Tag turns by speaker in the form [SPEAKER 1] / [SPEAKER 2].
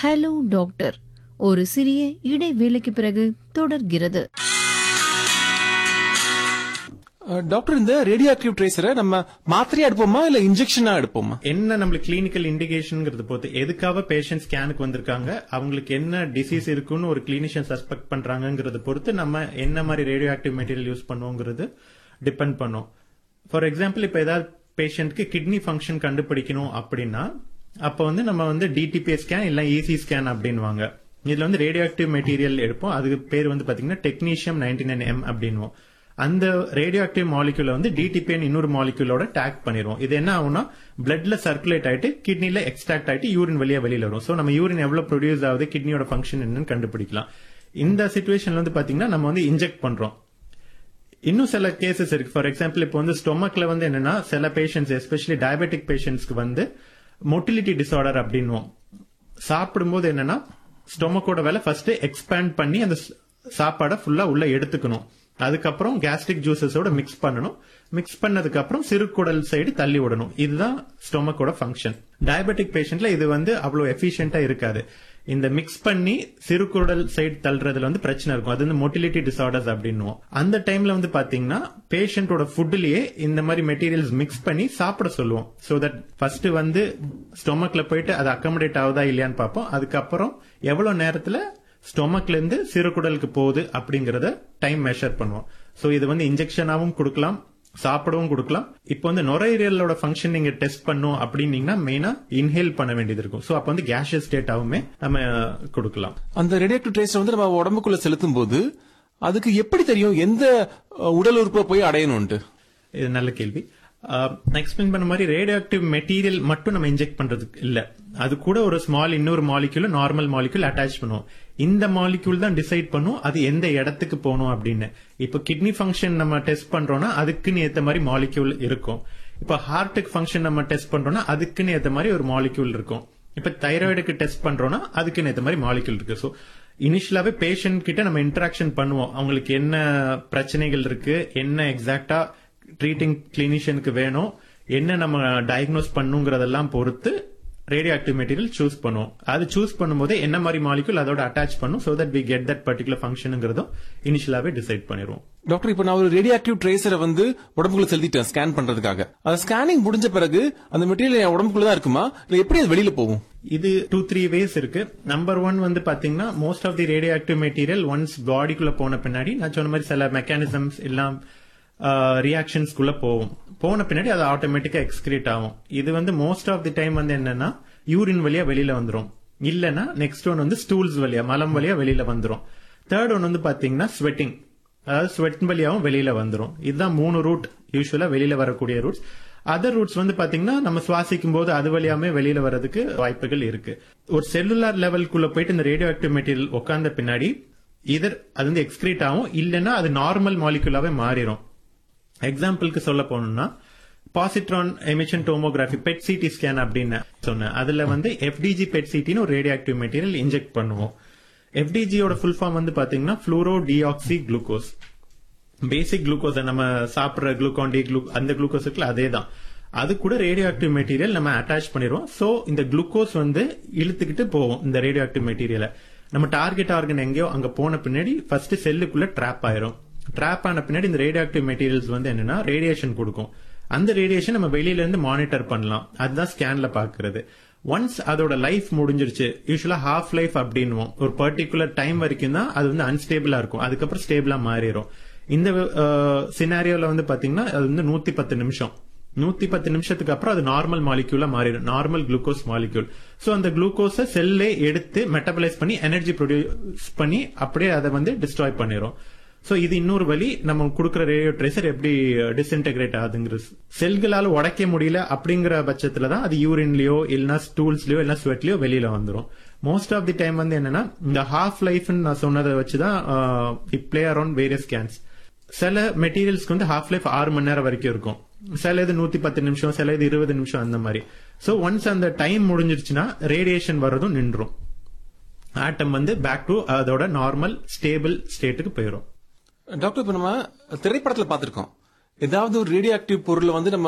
[SPEAKER 1] hello doctor ஒரு சிறிய இடைவேளைக்கு பிறகு தொடர்கிறது
[SPEAKER 2] அஹ், டாக்டர் இந்த ரேடியோ ஆக்டிவ் ட்ரேசரை நம்ம மாத்திரையா எடுப்போமா இல்ல இன்ஜெக்ஷனா எடுப்போமா
[SPEAKER 3] என்ன நம்மளுக்கு கிளினிக்கல் இண்டிகேஷன்ங்கிறது பொறுத்து எதுக்காக பேஷண்ட் ஸ்கேனுக்கு வந்திருக்காங்க அவங்களுக்கு என்ன டிசீஸ் இருக்குன்னு ஒரு கிளினிஷியன் சஸ்பெக்ட் பண்றாங்கங்கிறத பொறுத்து நம்ம என்ன மாதிரி ரேடியோ ஆக்டிவ் மெட்டீரியல் யூஸ் பண்ணுவோங்கிறது டிபெண்ட் பண்ணும் ஃபார் எக்ஸாம்பிள் இப்ப ஏதாவது பேஷண்ட்க்கு கிட்னி ஃபங்க்ஷன் கண்டுபிடிக்கணும் அப்படின்னா அப்ப வந்து நம்ம வந்து டிடிபி ஸ்கேன் இல்ல இசி ஸ்கேன் அப்படின்வாங்க இதுல வந்து ரேடியோ ஆக்டிவ் மெட்டீரியல் எடுப்போம் அதுக்கு பேர் வந்து பாத்தீங்கன்னா டெக்னீஷியம் நைன்டி நைன் எம் அப்படின்வோம் அந்த ரேடியோ ஆக்டிவ் மாலிகுல வந்து டிடிபிஎன் இன்னொரு மாலிகுலோட டேக் பண்ணிடுவோம் இது என்ன ஆகும்னா பிளட்ல சர்க்குலேட் ஆயிட்டு கிட்னில எக்ஸ்ட்ராக்ட் ஆயிட்டு யூரின் வெளியே வெளியில வரும் சோ நம்ம யூரின் எவ்வளவு ப்ரொடியூஸ் ஆகுது கிட்னியோட ஃபங்க்ஷன் என்னன்னு கண்டுபிடிக்கலாம் இந்த சுச்சுவேஷன்ல வந்து பாத்தீங்கன்னா நம்ம வந்து இன்ஜெக்ட் பண்றோம் இன்னும் சில கேசஸ் இருக்கு ஃபார் எக்ஸாம்பிள் இப்போ வந்து ஸ்டொமக்ல வந்து என்னன்னா சில பேஷண்ட்ஸ் எஸ்பெஷலி டயபெட்டிக் பேஷண்ட்ஸ்க்கு வந்து மொட்டிலிட்டி டிசார்டர் அப்படின்னும் சாப்பிடும்போது என்னன்னா ஸ்டொமக்கோட வேலை ஃபர்ஸ்ட் எக்ஸ்பேண்ட் பண்ணி அந்த ஸ்- சாப்பாடை ஃபுல்லா உள்ள எடுத்துக்கணும் அதுக்கப்புறம் கேஸ்ட்ரிக் ஜூசஸோட மிக்ஸ் பண்ணணும் மிக்ஸ் பண்ணதுக்கு அப்புறம் சிறுகுடல் சைடு தள்ளி விடணும் இதுதான் ஸ்டொமக்கோட ஃபங்க்ஷன் டயபெட்டிக் பேஷண்ட்ல இது வந்து அவ்வளவு எஃபிஷியன்ட்டா இருக்காது இந்த மிக்ஸ் பண்ணி சிறுகுடல் சைடு தள்ளுறதுல வந்து பிரச்சனை இருக்கும் அது வந்து மொட்டிலிட்டி டிசார்டர்ஸ் அப்படின்னுவோம் அந்த டைம்ல வந்து பாத்தீங்கன்னா பேஷண்டோட ஃபுட்லயே இந்த மாதிரி மெட்டீரியல்ஸ் மிக்ஸ் பண்ணி சாப்பிட சொல்லுவோம் சோ தட் ஃபர்ஸ்ட் வந்து ஸ்டொமக்ல போயிட்டு அது அக்கமடேட் ஆகுதா இல்லையான்னு பார்ப்போம் அதுக்கப்புறம் எவ்வளவு நேரத்துல ஸ்டொமக்ல இருந்து சிறுகுடலுக்கு போகுது அப்படிங்கறத டைம் மெஷர் பண்ணுவோம் சோ இது வந்து இன்ஜெக்ஷனாவும் கொடுக்கலாம் சாப்பிடவும் கொடுக்கலாம் இப்போ வந்து நுரையீரலோட ஃபங்க்ஷன் நீங்க டெஸ்ட் பண்ணும் அப்படின்னீங்கன்னா மெயினா இன்ஹேல் பண்ண வேண்டியது இருக்கும் சோ அப்ப வந்து கேஷியஸ் ஸ்டேட்டாவுமே நம்ம கொடுக்கலாம்
[SPEAKER 2] அந்த ரேடியோ ஆக்டிவ் ட்ரேசர் வந்து நம்ம உடம்புக்குள்ள செலுத்தும் போது அதுக்கு எப்படி தெரியும் எந்த அஹ், உடல் உறுப்பை போய் அடையணும்ட்டு
[SPEAKER 3] இது நல்ல கேள்வி நான் எக்ஸ்பிளைன் பண்ண மாதிரி ரேடியோ ஆக்டிவ் மெட்டீரியல் மட்டும் நம்ம இன்ஜெக்ட் பண்றதுக்கு இல்ல அது கூட ஒரு ஸ்மால் இன்னொரு மாலிக்யூல் நார்மல் மாலிக்யூல் அட்டாச் பண்ணுவோம் இந்த மாலிக்யூல் தான் டிசைட் பண்ணும் அது எந்த இடத்துக்கு போகணும் அப்படின்னு இப்போ கிட்னி ஃபங்க்ஷன் நம்ம டெஸ்ட் பண்றோம்னா அதுக்குன்னு ஏத்த மாதிரி மாலிக்யூல் இருக்கும் இப்போ ஹார்ட்டுக்கு ஃபங்க்ஷன் நம்ம டெஸ்ட் பண்றோம்னா அதுக்குன்னு ஏத்த மாதிரி ஒரு மாலிக்யூல் இருக்கும் இப்ப தைராய்டுக்கு டெஸ்ட் பண்றோம்னா அதுக்குன்னு ஏத்த மாதிரி மாலிக்யூல் இருக்கு சோ இனிஷியலாவே பேஷண்ட் கிட்ட நம்ம இன்டராக்ஷன் பண்ணுவோம் அவங்களுக்கு என்ன பிரச்சனைகள் இருக்கு என்ன எக்ஸாக்டா ட்ரீட்டிங் கிளினிஷியனுக்கு வேணும் என்ன நம்ம டயக்னோஸ் பண்ணுங்கிறதெல்லாம் பொறுத்து ரேடியோ ஆக்டிவ் மெட்டீரியல் சூஸ் பண்ணுவோம் அது சூஸ் பண்ணும்போது என்ன மாதிரி மாலிகுல் அதோட அட்டாச் பண்ணும் so that we get that particular ஃபங்க்ஷனுங்கிறதும் இனிஷியலாவே டிசைட் பண்ணிடுவோம்
[SPEAKER 2] டாக்டர் இப்போ நான் ஒரு ரேடியோ ஆக்டிவ் ட்ரேசரை வந்து உடம்புக்குள்ள செலுத்திட்டேன் ஸ்கேன் பண்றதுக்காக அது ஸ்கேனிங் முடிஞ்ச பிறகு அந்த மெட்டீரியல் என் உடம்புக்குள்ள தான் இருக்குமா இல்ல எப்படி அது வெளியில போகும்
[SPEAKER 3] இது டூ த்ரீ வேஸ் இருக்கு நம்பர் ஒன் வந்து பாத்தீங்கன்னா most of the radioactive material once பாடிக்குள்ள போன பின்னாடி நான் சொன்ன மாதிரி சில மெக்கானிசம்ஸ் எல்லாம் ரியாக்ஷன்ஸ்குள்ள போகும் போன பின்னாடி அது ஆட்டோமேட்டிக்கா எக்ஸ்கிரீட் ஆகும் இது வந்து மோஸ்ட் ஆஃப் தி டைம் வந்து என்னன்னா யூரின் வழியா வெளியில வந்துரும் இல்லனா நெக்ஸ்ட் ஒன் வந்து ஸ்டூல்ஸ் வழியா மலம் வழியா வெளியில வந்துரும் தேர்ட் ஒன் வந்து பாத்தீங்கன்னா ஸ்வெட்டிங் அதாவது ஸ்வெட் வழியாவும் வெளியில வந்துரும் இதுதான் மூணு ரூட் யூஸ்வலா வெளியில வரக்கூடிய ரூட்ஸ் அதர் ரூட்ஸ் வந்து பாத்தீங்கன்னா நம்ம சுவாசிக்கும் போது அது வழியாமே வெளியில வர்றதுக்கு வாய்ப்புகள் இருக்கு ஒரு செல்லுலார் லெவலுக்குள்ள போயிட்டு இந்த ரேடியோ ஆக்டிவ் மெட்டீரியல் உட்கார்ந்த பின்னாடி இதர் அது வந்து எக்ஸ்கிரீட் ஆகும் இல்லைன்னா அது நார்மல் மாலிகுலாவே மாறிடும் எக்ஸாம்பிளுக்கு சொல்ல போனோம்னா positron emission tomography PET CT scan அப்படின்னு சொன்னேன் அதுல வந்து எஃப்டிஜி பெட் சிட்டின்னு ஒரு ரேடியோ ஆக்டிவ் மெட்டீரியல் இன்ஜெக்ட் பண்ணுவோம் எஃப்டிஜியோட ஃபுல் ஃபார்ம் வந்து பாத்தீங்கன்னா fluorodeoxyglucose basic glucose நம்ம சாப்பிடுற குளுக்கான் டி குளூ அந்த குளுக்கோஸ் இருக்குல்ல அதே தான் அது கூட ரேடியோ ஆக்டிவ் மெட்டீரியல் நம்ம அட்டாச் பண்ணிடுவோம் சோ இந்த குளுக்கோஸ் வந்து இழுத்துக்கிட்டு போவோம் இந்த ரேடியோ ஆக்டிவ் மெட்டீரியலை நம்ம டார்கெட் ஆர்கன் எங்கேயோ அங்க போன பின்னாடி ஃபர்ஸ்ட் செல்லுக்குள்ள ட்ராப் ஆயிரும் ட்ராப் ஆன பின்னாடி இந்த ரேடியோ ஆக்டிவ் மெட்டீரியல்ஸ் வந்து என்னன்னா ரேடியேஷன் கொடுக்கும் அந்த ரேடியேஷன் நம்ம வெளியில இருந்து மானிட்டர் பண்ணலாம் அதுதான் ஸ்கேன்ல பாக்குறது ஒன்ஸ் அதோட லைஃப் முடிஞ்சிருச்சு யூஸ்வலா ஹாஃப் லைஃப் அப்படின்னுவோம் ஒரு பர்டிகுலர் டைம் வரைக்கும் தான் அது வந்து அன்ஸ்டேபிளா இருக்கும் அதுக்கப்புறம் ஸ்டேபிளா மாறிடும் இந்த சினாரியோல வந்து பாத்தீங்கன்னா அது வந்து நூத்தி பத்து நிமிஷம் நூத்தி பத்து நிமிஷத்துக்கு அப்புறம் அது நார்மல் மாலிக்யூலா மாறிடும் நார்மல் குளுக்கோஸ் மாலிக்யூல் சோ அந்த குளுக்கோஸை செல்லே எடுத்து மெட்டபலைஸ் பண்ணி எனர்ஜி ப்ரொடியூஸ் பண்ணி அப்படியே அதை வந்து டிஸ்ட்ராய் பண்ணிரும் சோ இது இன்னொரு வழி நம்ம கொடுக்குற ரேடியோ ட்ரேசர் எப்படி டிஸ்இன்டெகிரேட் ஆகுதுங்கிறது செல்களால உடைக்க முடியல அப்படிங்கிற பட்சத்துல தான் அது யூரின்லயோ இல்லைன்னா ஸ்டூல்ஸ்லயோ இல்லைன்னா ஸ்வெட்லயோ வெளியில வந்துரும் மோஸ்ட் ஆஃப் தி டைம் வந்து என்னன்னா இந்த ஹாஃப் லைஃப் நான் சொன்னதை வச்சுதான் it play around various cans சில மெட்டீரியல்ஸ்க்கு வந்து ஹாஃப் லைஃப் ஆறு மணி நேரம் வரைக்கும் இருக்கும் சில இது நூத்தி பத்து நிமிஷம் சில இது இருபது நிமிஷம் அந்த மாதிரி சோ ஒன்ஸ் அந்த டைம் முடிஞ்சிருச்சுன்னா ரேடியேஷன் வர்றதும் நின்றும் ஆட்டம் வந்து பேக் டு அதோட நார்மல் ஸ்டேபிள் ஸ்டேட்டுக்கு போயிடும்
[SPEAKER 2] டாக்டர் இப்ப நம்ம திரைப்படத்துல பாத்திருக்கோம் ஏதாவது ஒரு ரேடியோ ஆக்டிவ் பொருளை வந்து நம்ம